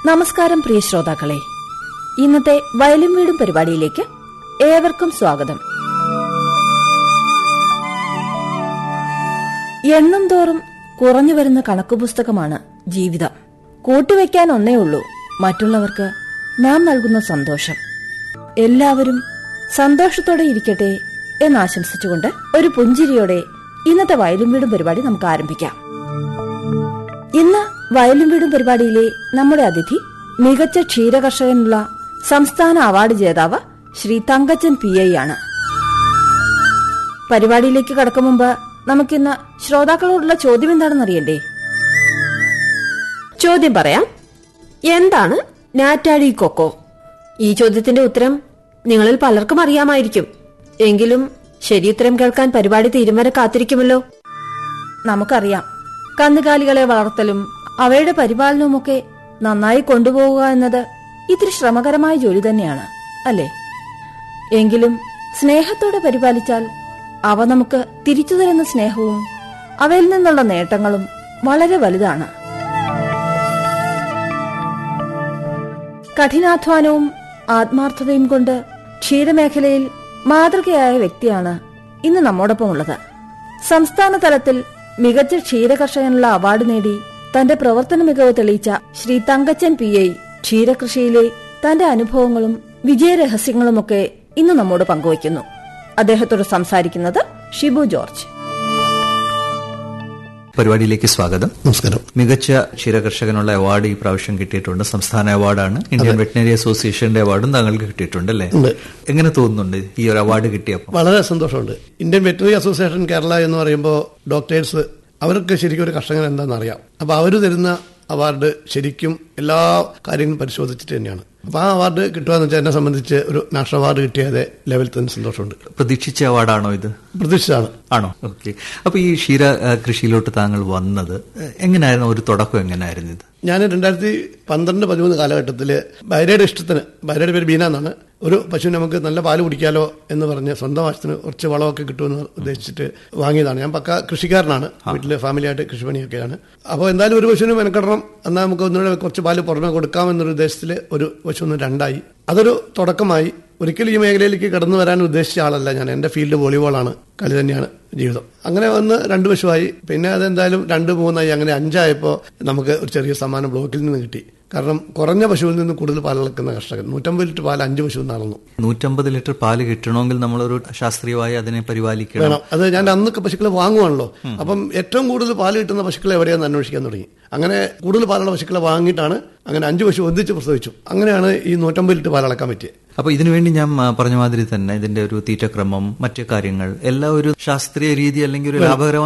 നമസ്കാരം പ്രിയ ശ്രോതാക്കളെ ഇന്നത്തെ വയലും വീടും പരിപാടിയിലേക്ക് ഏവർക്കും സ്വാഗതം എണ്ണം തോറും കുറഞ്ഞു വരുന്ന കണക്കു പുസ്തകമാണ് ജീവിതം കൂട്ടിവെക്കാൻ ഒന്നേ ഉള്ളൂ മറ്റുള്ളവർക്ക് നാം നൽകുന്ന സന്തോഷം എല്ലാവരും സന്തോഷത്തോടെ ഇരിക്കട്ടെ എന്നാശംസിച്ചുകൊണ്ട് ഒരു പുഞ്ചിരിയോടെ ഇന്നത്തെ വയലും വീടും പരിപാടി നമുക്ക് ആരംഭിക്കാം ഇന്ന് വയലും വീടും പരിപാടിയിലെ നമ്മുടെ അതിഥി മികച്ച ക്ഷീരകർഷകനുള്ള സംസ്ഥാന അവാർഡ് ജേതാവ് ശ്രീ തങ്കച്ചൻ പി ഐ ആണ് പരിപാടിയിലേക്ക് കടക്കും മുമ്പ് നമുക്കിന്ന് ശ്രോതാക്കളോടുള്ള ചോദ്യം എന്താണെന്ന് അറിയണ്ടേ ചോദ്യം പറയാം എന്താണ് നാറ്റാഴി കൊക്കോ ഈ ചോദ്യത്തിന്റെ ഉത്തരം നിങ്ങളിൽ പലർക്കും അറിയാമായിരിക്കും എങ്കിലും ശരിയുത്തരം കേൾക്കാൻ പരിപാടി തീരും വരെ കാത്തിരിക്കുമല്ലോ നമുക്കറിയാം കന്നുകാലികളെ വളർത്തലും അവയുടെ പരിപാലനവുമൊക്കെ നന്നായി കൊണ്ടുപോകുക എന്നത് ഇത്തിരി ശ്രമകരമായ ജോലി തന്നെയാണ് അല്ലേ എങ്കിലും സ്നേഹത്തോടെ പരിപാലിച്ചാൽ അവ നമുക്ക് തിരിച്ചു തരുന്ന സ്നേഹവും അവയിൽ നിന്നുള്ള നേട്ടങ്ങളും വളരെ വലുതാണ് കഠിനാധ്വാനവും ആത്മാർത്ഥതയും കൊണ്ട് ക്ഷീരമേഖലയിൽ മാതൃകയായ വ്യക്തിയാണ് ഇന്ന് നമ്മോടൊപ്പം ഉള്ളത് സംസ്ഥാന തലത്തിൽ മികച്ച ക്ഷീരകർഷകനുള്ള അവാർഡ് നേടി തന്റെ പ്രവർത്തന മികവ് തെളിയിച്ച ശ്രീ തങ്കച്ചൻ പി ഐ ക്ഷീരകൃഷിയിലെ തന്റെ അനുഭവങ്ങളും വിജയരഹസ്യങ്ങളുമൊക്കെ ഇന്ന് നമ്മോട് പങ്കുവയ്ക്കുന്നു അദ്ദേഹത്തോട് സംസാരിക്കുന്നത് ഷിബു ജോർജ് പരിപാടിയിലേക്ക് സ്വാഗതം നമസ്കാരം മികച്ച ക്ഷീരകർഷകനുള്ള അവാർഡ് ഈ പ്രാവശ്യം കിട്ടിയിട്ടുണ്ട് സംസ്ഥാന അവാർഡാണ് ഇന്ത്യൻ വെറ്റിനറി അസോസിയേഷന്റെ അവാർഡും താങ്കൾക്ക് കിട്ടിയിട്ടുണ്ട് അല്ലേ ഉണ്ട്. എങ്ങനെ തോന്നുന്നുണ്ട് ഈ ഒരു അവാർഡ് കിട്ടിയപ്പോൾ വളരെ സന്തോഷമുണ്ട് ഇന്ത്യൻ വെറ്ററിനറി അസോസിയേഷൻ കേരള എന്ന് പറയുമ്പോൾ ഡോക്ടേഴ്സ് അവർക്ക് ശരിക്കും ഒരു കർഷകൻ എന്താണെന്ന് അറിയാം അപ്പൊ അവർ തരുന്ന അവാർഡ് ശരിക്കും എല്ലാ കാര്യങ്ങളും പരിശോധിച്ചിട്ട് തന്നെയാണ് അപ്പൊ ആ അവാർഡ് കിട്ടുക എന്ന് വെച്ചാൽ എന്നെ സംബന്ധിച്ച് ഒരു നാഷണൽ അവാർഡ് കിട്ടിയത് ലെവലിൽ തന്നെ സന്തോഷമുണ്ട് പ്രതീക്ഷിച്ച അവാർഡാണോ ഇത് പ്രതീക്ഷിച്ചതാണ് ആണോ ഓക്കെ അപ്പൊ ഈ ക്ഷീര ആ, കൃഷിയിലോട്ട് താങ്കൾ വന്നത് എ- എങ്ങനെയായിരുന്നു ഒരു തുടക്കം എങ്ങനെയായിരുന്നു ഇത് ഞാൻ രണ്ടായിരത്തി പന്ത്രണ്ട് പതിമൂന്ന് കാലഘട്ടത്തിൽ ഭാര്യയുടെ ഇഷ്ടത്തിന് ഭാര്യയുടെ പേര് ബീന എന്നാണ് ഒരു പശുവിന് നമുക്ക് നല്ല പാല് കുടിക്കാലോ എന്ന് പറഞ്ഞ് സ്വന്തം ആവശ്യത്തിന് കുറച്ച് വളമൊക്കെ കിട്ടുമെന്ന് ഉദ്ദേശിച്ചിട്ട് വാങ്ങിയതാണ് ഞാൻ പക്ക കൃഷിക്കാരനാണ് വീട്ടില് ഫാമിലിയായിട്ട് കൃഷിപ്പണിയൊക്കെയാണ് അപ്പോൾ എന്തായാലും ഒരു പശുവിന് മെനക്കെടണം എന്നാൽ നമുക്ക് ഒന്നുകൂടെ കുറച്ച് പാല് പുറമെ കൊടുക്കാമെന്നൊരു ഉദ്ദേശത്തിൽ ഒരു പശു ഒന്ന് രണ്ടായി അതൊരു തുടക്കമായി ഒരിക്കലും ഈ മേഖലയിലേക്ക് കടന്നു വരാൻ ഉദ്ദേശിച്ച ആളല്ല ഞാൻ എന്റെ ഫീൽഡ് വോളിബോളാണ് കളി തന്നെയാണ് ജീവിതം അങ്ങനെ വന്ന് രണ്ട് പശുവായി പിന്നെ അതെന്തായാലും രണ്ട് മൂന്നായി അങ്ങനെ അഞ്ചായപ്പോൾ നമുക്ക് ഒരു ചെറിയ സമ്മാനം ബ്ലോക്കിൽ നിന്ന് കിട്ടി കാരണം കുറഞ്ഞ പശുവിൽ നിന്ന് കൂടുതൽ പാലിളക്കുന്ന കർഷകൻ നൂറ്റമ്പത് ലിറ്റർ പാൽ അഞ്ച് പശു നടന്നു നൂറ്റമ്പത് ലിറ്റർ പാല് കിട്ടണമെങ്കിൽ നമ്മളൊരു ശാസ്ത്രീയമായി അതിനെ പരിപാലിക്കണം വേണം അത് ഞാൻ അന്ന് പശുക്കളെ വാങ്ങുവാണല്ലോ അപ്പം ഏറ്റവും കൂടുതൽ പാല് കിട്ടുന്ന പശുക്കളെ എവിടെയാന്ന് അന്വേഷിക്കാൻ തുടങ്ങി അങ്ങനെ കൂടുതൽ പാലുള്ള പശുക്കളെ വാങ്ങിയിട്ടാണ് അങ്ങനെ അഞ്ച് പശു ഒന്നിച്ച് പ്രസവിച്ചു അങ്ങനെയാണ് ഈ നൂറ്റമ്പത് ലിറ്റർ പാലളക്കാൻ പറ്റിയത് അപ്പൊ ഇതിനുവേണ്ടി ഞാൻ ആ, പറഞ്ഞ മാതിരി തന്നെ ഇതിന്റെ ഒരു തീറ്റക്രമം മറ്റു കാര്യങ്ങൾ എല്ലാം ഒരു ശാസ്ത്രീയ രീതി അല്ലെങ്കിൽ ഒരു ലാഭകരമായ